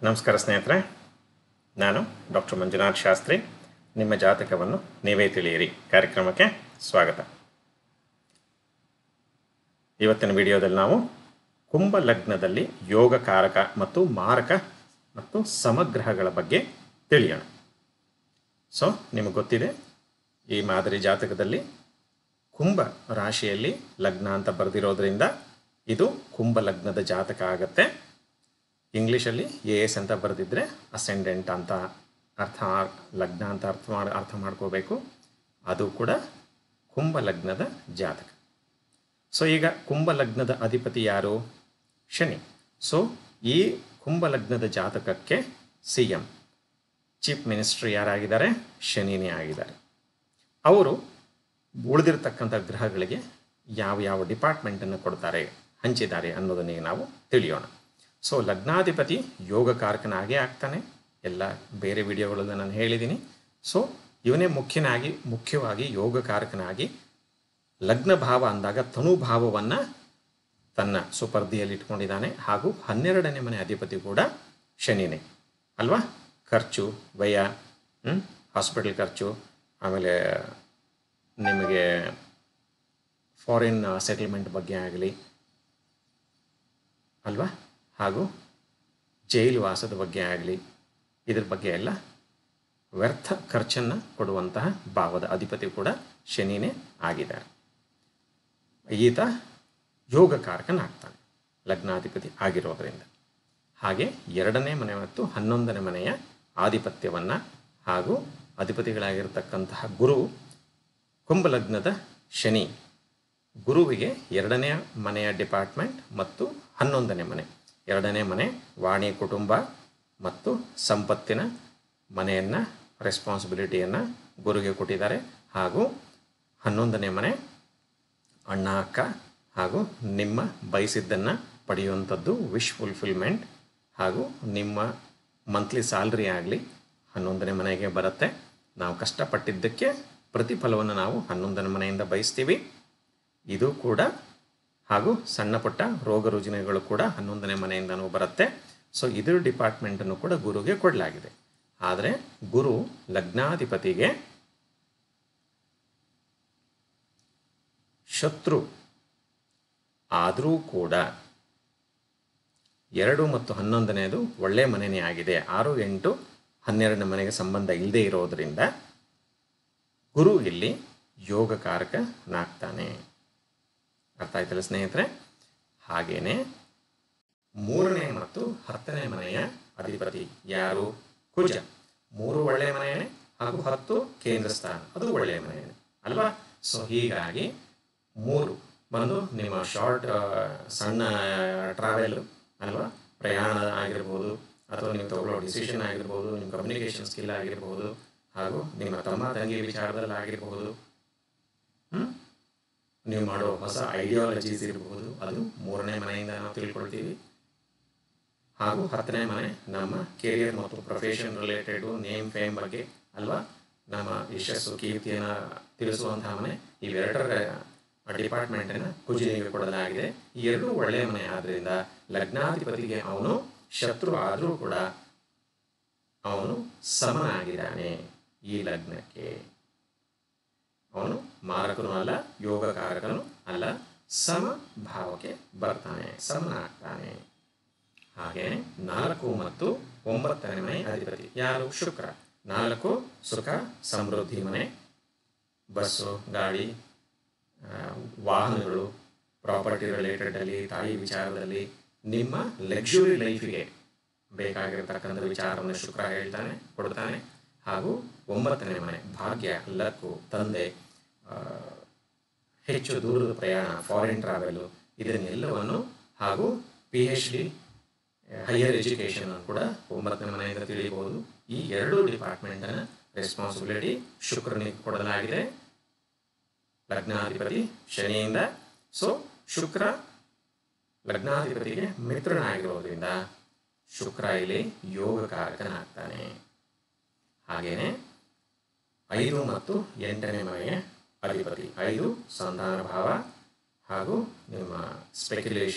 ನಮಸ್ಕಾರ ಸ್ನೇಹಿತರೆ ನಾನು ಡಾಕ್ಟರ್ ಮಂಜುನಾಥ್ ಶಾಸ್ತ್ರಿ ನಿಮ್ಮ ಜಾತಕವನ್ನು ನೀವೇ ತಿಳಿಯಿರಿ ಕಾರ್ಯಕ್ರಮಕ್ಕೆ ಸ್ವಾಗತ ಇವತ್ತಿನ ವಿಡಿಯೋದಲ್ಲಿ ನಾವು ಕುಂಭ ಲಗ್ನದಲ್ಲಿ ಯೋಗ ಕಾರಕ ಮತ್ತು ಮಾರಕ ಮತ್ತು ಸಮಗ್ರಹಗಳ ಬಗ್ಗೆ ತಿಳಿಯೋಣ ಸೊ ನಿಮಗೆ ಗೊತ್ತಿದೆ ಈ ಮಾದರಿ ಜಾತಕದಲ್ಲಿ ಕುಂಭ ರಾಶಿಯಲ್ಲಿ ಲಗ್ನ ಅಂತ ಬರೆದಿರೋದ್ರಿಂದ ಇದು ಕುಂಭ ಲಗ್ನದ ಜಾತಕ ಆಗತ್ತೆ ಇಂಗ್ಲೀಷಲ್ಲಿ ಎ ಎಸ್ ಅಂತ ಬರೆದಿದ್ರೆ ಅಸೆಂಡೆಂಟ್ ಅಂತ ಅರ್ಥ ಲಗ್ನ ಅಂತ ಅರ್ಥ ಮಾಡಿ ಅರ್ಥ ಮಾಡ್ಕೋಬೇಕು ಅದು ಕೂಡ ಕುಂಭ ಲಗ್ನದ ಜಾತಕ ಸೊ ಈಗ ಕುಂಭ ಲಗ್ನದ ಅಧಿಪತಿ ಯಾರು ಶನಿ ಸೊ ಈ ಕುಂಭ ಲಗ್ನದ ಜಾತಕಕ್ಕೆ ಸಿ ಎಂ ಚೀಫ್ ಮಿನಿಸ್ಟರ್ ಯಾರಾಗಿದ್ದಾರೆ ಶನಿನೇ ಆಗಿದ್ದಾರೆ ಅವರು ಉಳಿದಿರ್ತಕ್ಕಂಥ ಗ್ರಹಗಳಿಗೆ ಯಾವ ಯಾವ ಡಿಪಾರ್ಟ್ಮೆಂಟನ್ನು ಕೊಡ್ತಾರೆ ಹಂಚಿದ್ದಾರೆ ಅನ್ನೋದನ್ನೇ ನಾವು ತಿಳಿಯೋಣ ಸೊ ಲಗ್ನಾಧಿಪತಿ ಯೋಗಕಾರಕನಾಗೇ ಆಗ್ತಾನೆ ಎಲ್ಲ ಬೇರೆ ವಿಡಿಯೋಗಳಲ್ಲಿ ನಾನು ಹೇಳಿದ್ದೀನಿ ಸೊ ಇವನೇ ಮುಖ್ಯನಾಗಿ ಮುಖ್ಯವಾಗಿ ಯೋಗಕಾರಕನಾಗಿ ಲಗ್ನ ಭಾವ ಅಂದಾಗ ತನುಭಾವವನ್ನು ತನ್ನ ಸುಪರ್ದಿಯಲ್ಲಿ ಇಟ್ಕೊಂಡಿದ್ದಾನೆ ಹಾಗೂ ಹನ್ನೆರಡನೇ ಮನೆ ಅಧಿಪತಿ ಕೂಡ ಶನಿನೇ ಅಲ್ವಾ ಖರ್ಚು ವ್ಯಯ ಹಾಸ್ಪಿಟಲ್ ಖರ್ಚು ಆಮೇಲೆ ನಿಮಗೆ ಫಾರಿನ್ ಸೆಟಲ್ಮೆಂಟ್ ಬಗ್ಗೆ ಆಗಲಿ ಅಲ್ವಾ ಹಾಗೂ ಜೈಲು ವಾಸದ ಬಗ್ಗೆ ಆಗಲಿ ಇದ್ರ ಬಗ್ಗೆ ಎಲ್ಲ ವ್ಯರ್ಥ ಖರ್ಚನ್ನು ಕೊಡುವಂತಹ ಭಾವದ ಅಧಿಪತಿ ಕೂಡ ಶನಿನೇ ಆಗಿದ್ದಾರೆ ಈತ ಯೋಗಕಾರಕನಾಗ್ತಾನೆ ಲಗ್ನಾಧಿಪತಿ ಆಗಿರೋದರಿಂದ ಹಾಗೆ ಎರಡನೇ ಮನೆ ಮತ್ತು ಹನ್ನೊಂದನೇ ಮನೆಯ ಆಧಿಪತ್ಯವನ್ನು ಹಾಗೂ ಅಧಿಪತಿಗಳಾಗಿರ್ತಕ್ಕಂತಹ ಗುರು ಕುಂಭಲಗ್ನದ ಶನಿ ಗುರುವಿಗೆ ಎರಡನೇ ಮನೆಯ ಡಿಪಾರ್ಟ್ಮೆಂಟ್ ಮತ್ತು ಹನ್ನೊಂದನೇ ಮನೆ ಎರಡನೇ ಮನೆ ವಾಣಿ ಕುಟುಂಬ ಮತ್ತು ಸಂಪತ್ತಿನ ಮನೆಯನ್ನು ರೆಸ್ಪಾನ್ಸಿಬಿಲಿಟಿಯನ್ನು ಗುರುಗೆ ಕೊಟ್ಟಿದ್ದಾರೆ ಹಾಗೂ ಹನ್ನೊಂದನೇ ಮನೆ ಅಣ್ಣ ಅಕ್ಕ ಹಾಗೂ ನಿಮ್ಮ ಬಯಸಿದ್ದನ್ನು ಪಡೆಯುವಂಥದ್ದು ವಿಶ್ ಫುಲ್ಫಿಲ್ಮೆಂಟ್ ಹಾಗೂ ನಿಮ್ಮ ಮಂತ್ಲಿ ಸ್ಯಾಲ್ರಿ ಆಗಲಿ ಹನ್ನೊಂದನೇ ಮನೆಗೆ ಬರುತ್ತೆ ನಾವು ಕಷ್ಟಪಟ್ಟಿದ್ದಕ್ಕೆ ಪ್ರತಿಫಲವನ್ನು ನಾವು ಹನ್ನೊಂದನೇ ಮನೆಯಿಂದ ಬಯಸ್ತೀವಿ ಇದು ಕೂಡ ಹಾಗೂ ಸಣ್ಣ ಪುಟ್ಟ ರೋಗ ರುಜಿನಗಳು ಕೂಡ ಹನ್ನೊಂದನೇ ಮನೆಯಿಂದನೂ ಬರುತ್ತೆ ಸೊ ಇದ್ರ ಡಿಪಾರ್ಟ್ಮೆಂಟನ್ನು ಕೂಡ ಗುರುಗೆ ಕೊಡಲಾಗಿದೆ ಆದರೆ ಗುರು ಲಗ್ನಾಧಿಪತಿಗೆ ಶತ್ರು ಆದರೂ ಕೂಡ ಎರಡು ಮತ್ತು ಹನ್ನೊಂದನೇದು ಒಳ್ಳೆಯ ಮನೆಯೇ ಆಗಿದೆ ಆರು ಎಂಟು ಹನ್ನೆರಡನೇ ಮನೆಗೆ ಸಂಬಂಧ ಇಲ್ಲದೆ ಇರೋದರಿಂದ ಗುರು ಇಲ್ಲಿ ಯೋಗಕಾರಕನಾಗ್ತಾನೆ ಅರ್ಥ ಆಯ್ತಲ್ಲ ಸ್ನೇಹಿತರೆ ಹಾಗೇನೆ ಮೂರನೇ ಮತ್ತು ಹತ್ತನೇ ಮನೆಯ ಅಧಿಪತಿ ಯಾರು ಕುಜ ಮೂರು ಒಳ್ಳೆಯ ಮನೆಯೇ ಹಾಗೂ ಹತ್ತು ಕೇಂದ್ರ ಸ್ಥಾನ ಅದು ಒಳ್ಳೆಯ ಮನೆಯೇ ಅಲ್ವಾ ಸೊ ಹೀಗಾಗಿ ಮೂರು ಬಂದು ನಿಮ್ಮ ಶಾರ್ಟ್ ಸಣ್ಣ ಟ್ರಾವೆಲ್ ಅಲ್ವಾ ಪ್ರಯಾಣ ಆಗಿರ್ಬೋದು ಅಥವಾ ನೀವು ತಗೊಳ್ಳೋ ಡಿಸಿಷನ್ ಆಗಿರ್ಬೋದು ನಿಮ್ಮ ಕಮ್ಯುನಿಕೇಷನ್ ಸ್ಕಿಲ್ ಆಗಿರ್ಬೋದು ಹಾಗೂ ನಿಮ್ಮ ತಮ್ಮ ತಂಗಿ ವಿಚಾರದಲ್ಲಿ ಆಗಿರ್ಬೋದು ಹ್ಮ್? ನೀವು ಮಾಡೋ ಹೊಸ ಐಡಿಯಾಲಜೀಸ್ ಇರಬಹುದು ಅದು ಮೂರನೇ ಮನೆಯಿಂದ ನಾವು ತಿಳ್ಕೊಳ್ತೀವಿ ಹಾಗೂ ಹತ್ತನೇ ಮನೆ ನಮ್ಮ ಕೆರಿಯರ್ ಮತ್ತು ಪ್ರೊಫೆಷನ್ ರಿಲೇಟೆಡ್ ನೇಮ್ ಫೇಮ್ ಬಗ್ಗೆ ಅಲ್ವಾ ನಮ್ಮ ಯಶಸ್ಸು ಕೀರ್ತಿಯನ್ನು ತಿಳಿಸುವಂತಹ ಮನೆ ಇವೆರಡರ ಡಿಪಾರ್ಟ್ಮೆಂಟನ್ನು ಕುಜಿನಿಗೆ ಕೊಡಲಾಗಿದೆ ಈ ಎರಡೂ ಒಳ್ಳೆಯ ಮನೆ ಆದ್ದರಿಂದ ಲಗ್ನಾಧಿಪತಿಗೆ ಅವನು ಶತ್ರು ಆದರೂ ಕೂಡ ಅವನು ಸಮನಾಗಿದ್ದಾನೆ ಈ ಲಗ್ನಕ್ಕೆ ಅವನು ಮಾರಕನು ಅಲ್ಲ ಯೋಗಕಾರಕನು ಅಲ್ಲ ಸಮ ಭಾವಕ್ಕೆ ಬರ್ತಾನೆ ಸಮನಾಗ್ತಾನೆ ಹಾಗೆ ನಾಲ್ಕು ಮತ್ತು ಒಂಬತ್ತನೇ ಮನೆ ಅಧಿಪತಿ ಯಾರು ಶುಕ್ರ ನಾಲ್ಕು ಸುಖ ಸಮೃದ್ಧಿ ಮನೆ ಬಸ್ಸು ಗಾಡಿ ಆ, ವಾಹನಗಳು ಪ್ರಾಪರ್ಟಿ ರಿಲೇಟೆಡಲ್ಲಿ ತಾಯಿ ವಿಚಾರದಲ್ಲಿ ನಿಮ್ಮ ಲಕ್ಸುರಿ ಲೈಫಿಗೆ ಬೇಕಾಗಿರತಕ್ಕಂಥ ವಿಚಾರವನ್ನು ಶುಕ್ರ ಹೇಳ್ತಾನೆ ಕೊಡ್ತಾನೆ ಹಾಗೂ ಒಂಬತ್ತನೇ ಮನೆ ಭಾಗ್ಯ ಲಕ್ಕು ತಂದೆ ಆ, ಹೆಚ್ಚು ದೂರದ ಪ್ರಯಾಣ ಫಾರಿನ್ ಟ್ರಾವೆಲು ಇದನ್ನೆಲ್ಲವನ್ನು ಹಾಗೂ P H D higher education ಕೂಡ ಒಂಬತ್ತನೇ ಮನೆಯಿಂದ ತಿಳಿಯಬಹುದು ಈ ಎರಡು ಡಿಪಾರ್ಟ್ಮೆಂಟನ ರೆಸ್ಪಾನ್ಸಿಬಿಲಿಟಿ ಶುಕ್ರನಿಗೆ ಕೊಡಲಾಗಿದೆ ಲಗ್ನಾಧಿಪತಿ ಶನಿಯಿಂದ ಸೊ ಶುಕ್ರ ಲಗ್ನಾಧಿಪತಿಗೆ ಮಿತ್ರನಾಗಿರೋದ್ರಿಂದ ಶುಕ್ರ ಇಲ್ಲಿ ಯೋಗಕಾರಕನಾಗ್ತಾನೆ ಹಾಗೇನೆ ಐದು ಮತ್ತು ಎಂಟನೇ ಮನೆಯ ಅಧಿಪತಿ ಐದು ಸಂಧಾನ ಭಾವ ಹಾಗೂ ನಿಮ್ಮ ಸ್ಪೆಕ್ಯುಲೇಷನ್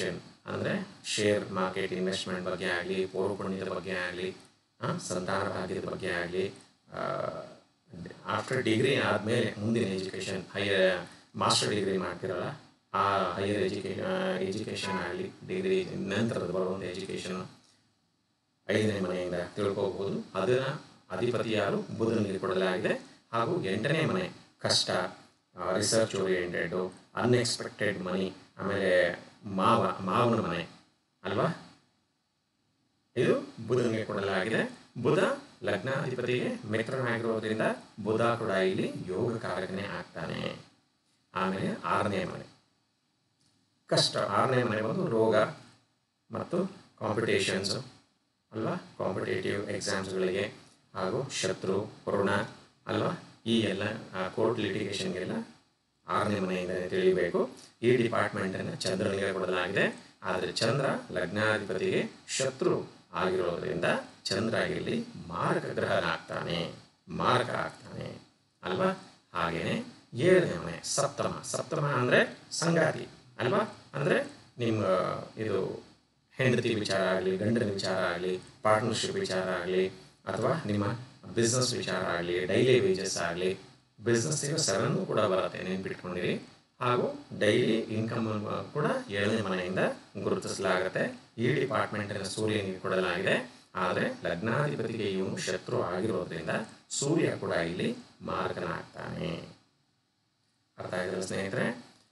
ಅಂದರೆ ಶೇರ್ ಮಾರ್ಕೆಟ್ ಇನ್ವೆಸ್ಟ್ಮೆಂಟ್ ಬಗ್ಗೆ ಆಗಲಿ ಪೌರಪುಣ್ಯದ ಬಗ್ಗೆ ಆಗಲಿ ಸಂತಾನ ಭಾಗ್ಯದ ಬಗ್ಗೆ ಆಗಲಿ ಆಫ್ಟರ್ ಡಿಗ್ರಿ ಆದಮೇಲೆ ಮುಂದಿನ ಎಜುಕೇಷನ್ ಹೈಯರ್ ಮಾಸ್ಟರ್ ಡಿಗ್ರಿ ಮಾಡ್ತಿರಲ್ಲ ಆ ಹೈಯರ್ ಎಜುಕೇ ಎಜುಕೇಷನ್ ಆಗಲಿ ಡಿಗ್ರಿ ನಂತರದ ಬರುವಂಥ ಎಜುಕೇಷನ್ ಐದನೇ ಮನೆಯಿಂದ ತಿಳ್ಕೋಬಹುದು ಅದರ ಅಧಿಪತಿ ಯಾರು ಬುಧನಿಗೆ ಕೊಡಲಾಗಿದೆ ಹಾಗೂ ಎಂಟನೇ ಮನೆ ಕಷ್ಟ ರಿಸರ್ಚ್ ಓರಿಯೆಂಟೆಡ್ ಅನ್ಎಕ್ಸ್ಪೆಕ್ಟೆಡ್ ಮನಿ ಆಮೇಲೆ ಮಾವ ಮಾವನ ಮನೆ ಅಲ್ವಾ ಇದು ಬುಧನಿಗೆ ಕೊಡಲಾಗಿದೆ ಬುಧ ಲಗ್ನಾಧಿಪತಿಗೆ ಮಿತ್ರನಾಗಿರೋದ್ರಿಂದ ಬುಧ ಕೂಡ ಇಲ್ಲಿ ಯೋಗ ಕಾರಕನೇ ಆಗ್ತಾನೆ ಆಮೇಲೆ ಆರನೇ ಮನೆ ಕಷ್ಟ ಆರನೇ ಮನೆ ಬಂದು ರೋಗ ಮತ್ತು ಕಾಂಪಿಟೇಷನ್ಸು ಅಲ್ವಾ ಕಾಂಪಿಟೇಟಿವ್ ಎಕ್ಸಾಮ್ಸ್ಗಳಿಗೆ ಹಾಗೂ ಶತ್ರು ಋಣ ಅಲ್ವಾ ಈ ಎಲ್ಲ ಕೋರ್ಟ್ ಲಿಟಿಗೇಷನ್ಗೆಲ್ಲ ಆರನೇ ಮನೆಯಿಂದ ತಿಳಿಯಬೇಕು ಈ ಡಿಪಾರ್ಟ್ಮೆಂಟನ್ನು ಚಂದ್ರನಿಗೆ ಕೊಡಲಾಗಿದೆ ಆದರೆ ಚಂದ್ರ ಲಗ್ನಾಧಿಪತಿಗೆ ಶತ್ರು ಆಗಿರೋದ್ರಿಂದ ಚಂದ್ರ ಇಲ್ಲಿ ಮಾರಕ ಗ್ರಹನಾಗ್ತಾನೆ ಮಾರಕ ಆಗ್ತಾನೆ ಅಲ್ವಾ ಹಾಗೆಯೇ ಏಳನೇ ಮನೆ ಸಪ್ತಮ ಸಪ್ತಮ ಅಂದರೆ ಸಂಗಾತಿ ಅಲ್ವಾ ಅಂದರೆ ನಿಮ್ಮ ಇದು ಹೆಂಡತಿ ವಿಚಾರ ಆಗಲಿ ಗಂಡನ ವಿಚಾರ ಆಗಲಿ ಪಾರ್ಟ್ನರ್ಶಿಪ್ ವಿಚಾರ ಆಗಲಿ ಅಥವಾ ನಿಮ್ಮ ಬಿಸ್ನೆಸ್ ವಿಚಾರ ಆಗಲಿ ಡೈಲಿ ವೇಜಸ್ ಆಗಲಿ ಬಿಸ್ನೆಸ್ಸಿಗೆ ಸೆವೆನ್ ಕೂಡ ಬರುತ್ತೆ ನೆನ್ಪಿಟ್ಕೊಂಡಿರಿ ಹಾಗೂ ಡೈಲಿ ಇನ್ಕಮ್ ಕೂಡ ಏಳನೇ ಮನೆಯಿಂದ ಗುರುತಿಸಲಾಗುತ್ತೆ ಈ ಡಿಪಾರ್ಟ್ಮೆಂಟಿನ ಸೂರ್ಯನಿಗೆ ಕೊಡಲಾಗಿದೆ ಆದರೆ ಲಗ್ನಾಧಿಪತಿಗೆ ಇವನು ಶತ್ರು ಆಗಿರೋದ್ರಿಂದ ಸೂರ್ಯ ಕೂಡ ಇಲ್ಲಿ ಮಾರ್ಗನಾಗ್ತಾನೆ ಅರ್ಥ ಆಗಿದೆ ಸ್ನೇಹಿತರೆ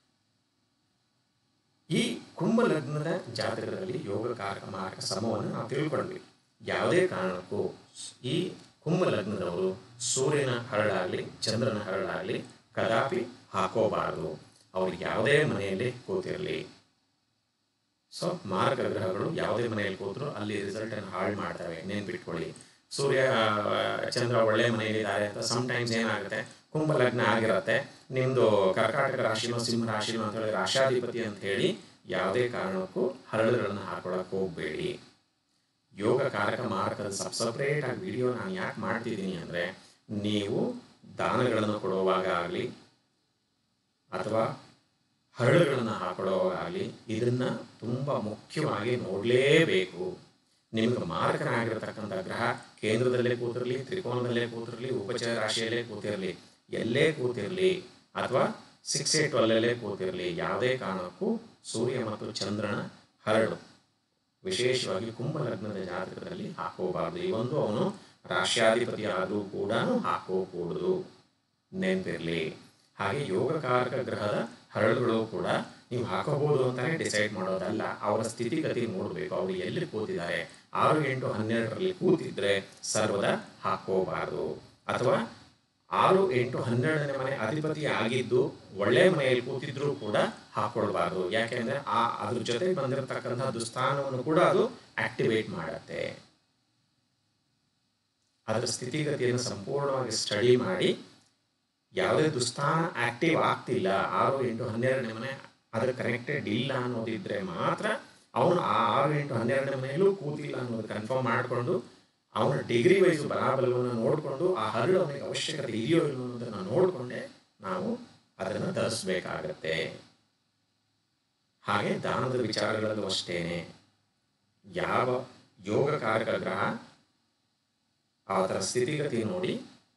ಈ ಕುಂಭ ಲಗ್ನದ ಜಾತಕದಲ್ಲಿ ಯೋಗ ಕಾರಕ ಮಾರಕ ಸಮವನ್ನು ನಾವು ತಿಳ್ಕೊಂಡ್ವಿ ಯಾವುದೇ ಕಾರಣಕ್ಕೂ ಈ ಕುಂಭ ಲಗ್ನದವರು ಸೂರ್ಯನ ಹರಳಾಗಲಿ ಚಂದ್ರನ ಹರಳಾಗಲಿ ಕದಾಪಿ ಹಾಕೋಬಾರದು ಅವ್ರು ಯಾವುದೇ ಮನೆಯಲ್ಲಿ ಕೂತಿರಲಿ ಸೊ ಮಾರಕ ಗ್ರಹಗಳು ಯಾವುದೇ ಮನೆಯಲ್ಲಿ ಕೂತರು ಅಲ್ಲಿ ರಿಸಲ್ಟ್ ಅನ್ನು ಹಾಳು ಮಾಡ್ತವೆ ನೆನ್ಪಿಟ್ಕೊಳ್ಳಿ ಸೂರ್ಯ ಚಂದ್ರ ಒಳ್ಳೆ ಮನೆಯಲ್ಲಿದ್ದಾರೆ ಅಂತ ಸಮ್ಟೈಮ್ಸ್ ಏನಾಗುತ್ತೆ ಕುಂಭ ಲಗ್ನ ಆಗಿರತ್ತೆ ನಿಮ್ಮದು ಕರ್ಕಾಟಕ ರಾಶಿನೋ ಸಿಂಹ ರಾಶಿನೋ ಅಂತ ಹೇಳಿ ರಾಶಾಧಿಪತಿ ಅಂತ ಹೇಳಿ ಯಾವುದೇ ಕಾರಣಕ್ಕೂ ಹರಳುಗಳನ್ನು ಹಾಕೊಳ್ಳೋಕೆ ಹೋಗಬೇಡಿ ಯೋಗ ಕಾರಕ ಮಾರಕದ ಸಬ್ ಸಪ್ರೇಟ್ ಆಗಿ ವಿಡಿಯೋ ನಾನು ಯಾಕೆ ಮಾಡ್ತಿದ್ದೀನಿ ಅಂದರೆ ನೀವು ದಾನಗಳನ್ನು ಕೊಡುವಾಗ ಆಗಲಿ ಅಥವಾ ಹರಳುಗಳನ್ನು ಹಾಕೊಳ್ಳೋವಾಗಲಿ ಇದನ್ನು ತುಂಬ ಮುಖ್ಯವಾಗಿ ನೋಡಲೇಬೇಕು ನಿಮಗೆ ಮಾರಕನಾಗಿರತಕ್ಕಂಥ ಗ್ರಹ ಕೇಂದ್ರದಲ್ಲೇ ಕೂತಿರಲಿ ತ್ರಿಕೋನದಲ್ಲೇ ಕೂತಿರಲಿ ಉಪಚಯ ರಾಶಿಯಲ್ಲೇ ಕೂತಿರಲಿ ಎಲ್ಲೇ ಕೂತಿರಲಿ ಅಥವಾ ಸಿಕ್ಸ್ ಏಟ್ ಟ್ವೆಲ್ಲಲ್ಲೇ ಕೂತಿರಲಿ ಯಾವುದೇ ಕಾರಣಕ್ಕೂ ಸೂರ್ಯ ಮತ್ತು ಚಂದ್ರನ ಹರಳು ವಿಶೇಷವಾಗಿ ಕುಂಭ ಲಗ್ನದ ಜಾತಕದಲ್ಲಿ ಹಾಕೋಬಾರ್ದು ಈ ಒಂದು ಅವನು ರಾಷ್ಟ್ರಾಧಿಪತಿ ಆದರೂ ಕೂಡ ಹಾಕೋಕೂಡದು ನೆನಪಿರಲಿ ಹಾಗೆ ಯೋಗಕಾರಕ ಗ್ರಹದ ಹರಳುಗಳು ಕೂಡ ನೀವು ಹಾಕೋಬಹುದು ಅಂತಾನೆ ಡಿಸೈಡ್ ಮಾಡೋದಲ್ಲ ಅವರ ಸ್ಥಿತಿಗತಿ ನೋಡಬೇಕು ಅವರು ಎಲ್ಲಿ ಕೂತಿದ್ದಾರೆ ಆರು ಎಂಟು ಹನ್ನೆರಡರಲ್ಲಿ ಕೂತಿದ್ರೆ ಸರ್ವದ ಹಾಕೋಬಾರದು ಅಥವಾ ಆರು ಎಂಟು ಹನ್ನೆರಡನೇ ಮನೆ ಅಧಿಪತಿ ಆಗಿದ್ದು ಒಳ್ಳೆ ಮನೆಯಲ್ಲಿ ಕೂತಿದ್ರು ಕೂಡ ಹಾಕೊಳ್ಬಾರ್ದು ಯಾಕೆಂದ್ರೆ ಆ ಅದ್ರ ಜೊತೆ ಬಂದಿರತಕ್ಕಂತಹ ದುಸ್ಥಾನವನ್ನು ಕೂಡ ಅದು ಆಕ್ಟಿವೇಟ್ ಮಾಡತ್ತೆ ಅದರ ಸ್ಥಿತಿಗತಿಯನ್ನು ಸಂಪೂರ್ಣವಾಗಿ ಸ್ಟಡಿ ಮಾಡಿ ಯಾವುದೇ ದುಸ್ಥಾನ ಆಕ್ಟಿವ್ ಆಗ್ತಿಲ್ಲ ಆರು ಎಂಟು ಹನ್ನೆರಡನೇ ಮನೆ ಅದರ ಕನೆಕ್ಟೆಡ್ ಇಲ್ಲ ಅನ್ನೋದಿದ್ರೆ ಮಾತ್ರ ಅವನು ಆ ಆರು ಎಂಟು ಹನ್ನೆರಡನೇ ಮನೆಯಲ್ಲೂ ಕೂತಿಲ್ಲ ಅನ್ನೋದು ಕನ್ಫರ್ಮ್ ಮಾಡಿಕೊಂಡು ಅವನ ಡಿಗ್ರಿ ವೈಸು ಬಲಾಬಲವನ್ನು ನೋಡಿಕೊಂಡು ಆ ಹರಳು ಅವನಿಗೆ ಅವಶ್ಯಕತೆ ಇದೆಯೋ ಇಲ್ಲೋ ಅನ್ನೋದನ್ನು ನೋಡಿಕೊಂಡೆ ನಾವು ಅದನ್ನು ಧರಿಸ್ಬೇಕಾಗತ್ತೆ ಹಾಗೆ ದಾನದ ವಿಚಾರಗಳಲ್ಲೂ ಅಷ್ಟೇನೆ ಯಾವ ಯೋಗಕಾರಕ ಗ್ರಹ ಅದರ ಸ್ಥಿತಿಗತಿ ನೋಡಿ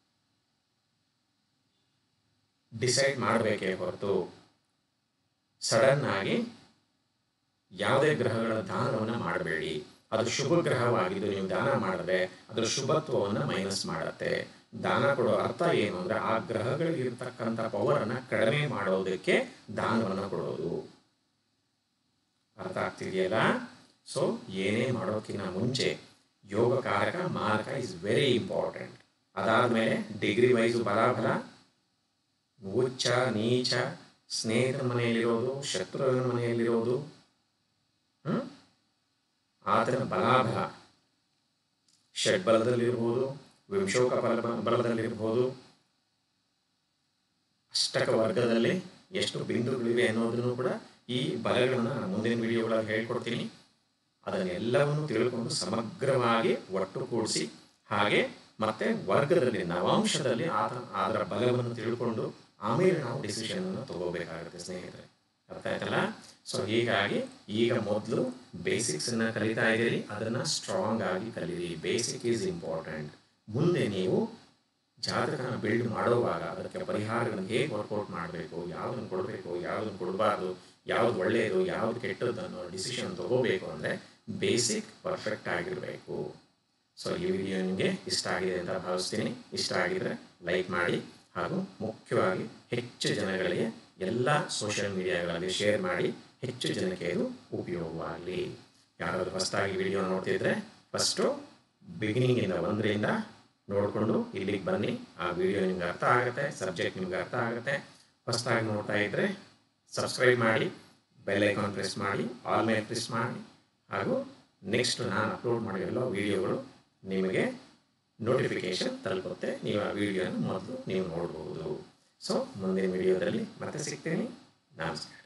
ಡಿಸೈಡ್ ಮಾಡಬೇಕೇ ಹೊರತು ಸಡನ್ ಆಗಿ ಯಾವುದೇ ಗ್ರಹಗಳ ದಾನವನ್ನು ಮಾಡಬೇಡಿ ಅದು ಶುಭ ಗ್ರಹವಾಗಿದ್ದು ನೀವು ದಾನ ಮಾಡಿದ್ರೆ ಅದರ ಶುಭತ್ವವನ್ನು ಮೈನಸ್ ಮಾಡುತ್ತೆ ದಾನ ಕೊಡೋ ಅರ್ಥ ಏನು ಅಂದ್ರೆ ಆ ಗ್ರಹಗಳಿಗೆ ಇರ್ತಕ್ಕಂಥ ಪವರನ್ನು ಕಡಿಮೆ ಮಾಡೋದಕ್ಕೆ ದಾನವನ್ನು ಕೊಡೋದು ಅರ್ಥ ಆಗ್ತಿದೆಯಲ್ಲ ಸೊ ಏನೇ ಮಾಡೋಕ್ಕಿಂತ ಮುಂಚೆ ಯೋಗಕಾರಕ ಮಾರಕ ಇಸ್ ವೆರಿ ಇಂಪಾರ್ಟೆಂಟ್ ಅದಾದಮೇಲೆ ಡಿಗ್ರಿ ವೈಸು ಬಲಾಬಲ ಉಚ್ಚ ನೀಚ ಸ್ನೇಹಿತನ ಮನೆಯಲ್ಲಿರೋದು ಶತ್ರುವಿನ ಮನೆಯಲ್ಲಿರೋದು ಹ್ಮ್ ಆತನ ಬಲಾಬಲ ಷಡ್ಬಲದಲ್ಲಿರ್ಬೋದು ವಿಂಶೋಕ ಬಲ ಬಲದಲ್ಲಿರ್ಬೋದು ಅಷ್ಟಕ ವರ್ಗದಲ್ಲಿ ಎಷ್ಟು ಬಿಂದುಗಳಿವೆ ಅನ್ನೋದನ್ನು ಕೂಡ ಈ ಬಲಗಳನ್ನು ನಾನು ಮುಂದಿನ ವಿಡಿಯೋಗಳಲ್ಲಿ ಹೇಳ್ಕೊಡ್ತೀನಿ ಅದನ್ನೆಲ್ಲವನ್ನು ತಿಳ್ಕೊಂಡು ಸಮಗ್ರವಾಗಿ ಒಟ್ಟು ಕೂಡಿಸಿ ಹಾಗೆ ಮತ್ತೆ ವರ್ಗದಲ್ಲಿ ನವಾಂಶದಲ್ಲಿ ಆತ ಅದರ ಬಲವನ್ನು ತಿಳ್ಕೊಂಡು ಆಮೇಲೆ ನಾವು ಡಿಸಿಷನ್ ಅನ್ನು ತಗೋಬೇಕಾಗುತ್ತೆ ಸ್ನೇಹಿತರೆ ಅರ್ಥ ಆಯ್ತಲ್ಲ ಸೊ ಹೀಗಾಗಿ ಈಗ ಮೊದಲು ಬೇಸಿಕ್ಸನ್ನು ಕಲಿತಾ ಇದ್ದೀರಿ ಅದನ್ನು ಸ್ಟ್ರಾಂಗ್ ಆಗಿ ಕಲೀರಿ ಬೇಸಿಕ್ ಈಸ್ ಇಂಪಾರ್ಟೆಂಟ್ ಮುಂದೆ ನೀವು ಜಾತಕನ ಬಿಲ್ಡ್ ಮಾಡುವಾಗ ಅದಕ್ಕೆ ಪರಿಹಾರಗಳನ್ನು ಹೇಗೆ ವರ್ಕೌಟ್ ಮಾಡಬೇಕು ಯಾವುದನ್ನು ಕೊಡಬೇಕು ಯಾವುದನ್ನು ಕೊಡಬಾರ್ದು ಯಾವ್ದು ಒಳ್ಳೆಯದು ಯಾವ್ದು ಕೆಟ್ಟದ್ದು ಅನ್ನೋ ಡಿಸಿಷನ್ ತಗೋಬೇಕು ಅಂದರೆ ಬೇಸಿಕ್ ಪರ್ಫೆಕ್ಟ್ ಆಗಿರಬೇಕು ಸೊ ಈ ವಿಡಿಯೋ ನಿಮಗೆ ಇಷ್ಟ ಆಗಿದೆ ಅಂತ ಭಾವಿಸ್ತೀನಿ ಇಷ್ಟ ಆಗಿದ್ರೆ ಲೈಕ್ ಮಾಡಿ ಹಾಗೂ ಮುಖ್ಯವಾಗಿ ಹೆಚ್ಚು ಜನಗಳಿಗೆ ಎಲ್ಲ ಸೋಷಿಯಲ್ ಮೀಡಿಯಾಗಳಲ್ಲಿ ಶೇರ್ ಮಾಡಿ ಹೆಚ್ಚು ಜನಕ್ಕೆ ಇದು ಉಪಯೋಗವಾಗಲಿ ಯಾರಾದರೂ ಫಸ್ಟಾಗಿ ವಿಡಿಯೋ ನೋಡ್ತಿದ್ರೆ ಫಸ್ಟು ಬಿಗಿನಿಂಗಿಂದ ಒಂದರಿಂದ ನೋಡಿಕೊಂಡು ಇಲ್ಲಿಗೆ ಬನ್ನಿ ಆ ವಿಡಿಯೋ ನಿಮ್ಗೆ ಅರ್ಥ ಆಗುತ್ತೆ ಸಬ್ಜೆಕ್ಟ್ ನಿಮ್ಗೆ ಅರ್ಥ ಆಗುತ್ತೆ ಫಸ್ಟಾಗಿ ನೋಡ್ತಾ ಇದ್ದರೆ ಸಬ್ಸ್ಕ್ರೈಬ್ ಮಾಡಿ ಬೆಲ್ ಐಕಾನ್ ಪ್ರೆಸ್ ಮಾಡಿ ಆಲ್ ಮೇಲೆ ಪ್ರೆಸ್ ಮಾಡಿ ಹಾಗೂ ನೆಕ್ಸ್ಟ್ ನಾನು ಅಪ್ಲೋಡ್ ಮಾಡಿರೋ ವಿಡಿಯೋಗಳು ನಿಮಗೆ ನೋಟಿಫಿಕೇಶನ್ ತಲುಪುತ್ತೆ ನೀವು ಆ ವಿಡಿಯೋನ ಮೊದಲು ನೀವು ನೋಡ್ಬೋದು ಸೊ ಮುಂದಿನ ವಿಡಿಯೋದಲ್ಲಿ ಮತ್ತೆ ಸಿಗ್ತೀನಿ ನಮಸ್ಕಾರ